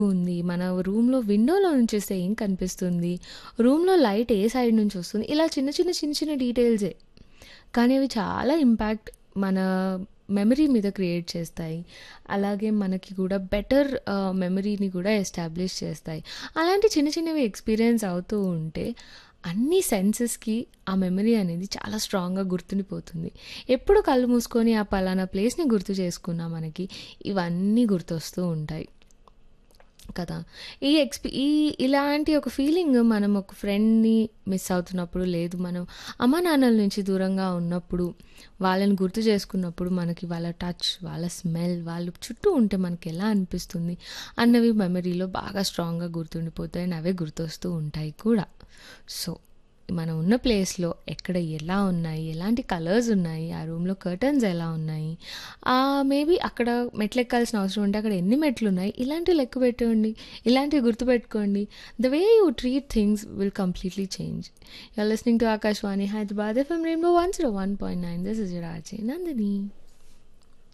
ఉంది. మన రూమ్‌లో విండోలో నుంచి చూస్తే ఏం కనిపిస్తుంది? రూమ్‌లో లైట్ ఏ సైడ్ నుంచి వస్తుంది? ఇలా చిన్న చిన్న, చిన్న చిన్న డీటెయిల్సే. కానీ అవి చాలా ఇంపాక్ట్ మన మెమరీ మీద క్రియేట్ చేస్తాయి. అలాగే మనకి కూడా బెటర్ ఆహ్, మెమరీని కూడా ఎస్టాబ్లిష్ చేస్తాయి. అలాంటి చిన్న చిన్నవి ఎక్స్‌పీరియన్స్ అవుతూ ఉంటే అన్ని సెన్సెస్‌కి ఆ మెమరీ అనేది చాలా స్ట్రాంగ్‌గా గుర్తుండిపోతుంది. ఎప్పుడు కళ్ళు మూసుకొని ఆ పలానా ప్లేస్‌ని గుర్తు చేసుకున్నా మనకి ఇవన్నీ గుర్తొస్తూ ఉంటాయి. కదా! ఈ ఎక్స్‌పీ ఈ ఇలాంటి ఒక ఫీలింగ్ మనం ఒక ఫ్రెండ్‌ని మిస్ అవుతున్నప్పుడు, లేదు మనం అమ్మానాన్నల నుంచి దూరంగా ఉన్నప్పుడు, వాళ్ళని గుర్తు చేసుకున్నప్పుడు మనకి వాళ్ళ టచ్, వాళ్ళ స్మెల్, వాళ్ళు చుట్టూ ఉంటే మనకెలా అనిపిస్తుంది అన్నవి మెమరీలో బాగా స్ట్రాంగ్‌గా గుర్తుండిపోతాయి. అండ్ అవే గుర్తొస్తూ ఉంటాయి కూడా. సో, మనం ఉన్న ప్లేస్‌లో ఎక్కడ ఎలా ఉన్నాయి? ఎలాంటి కలర్స్ ఉన్నాయి? ఆ రూమ్‌లో కర్టన్స్ ఎలా ఉన్నాయి? ఆహ్, మేబీ అక్కడ మెట్లెక్కాల్సిన అవసరం ఉంటే అక్కడ ఎన్ని మెట్లున్నాయి? ఇలాంటివి లెక్క పెట్టండి. ఇలాంటివి గుర్తుపెట్టుకోండి. The way you treat things will completely change. You are listening to Akashvani Hyderabad FM rainbow 101.9 this is your RJ Nandini.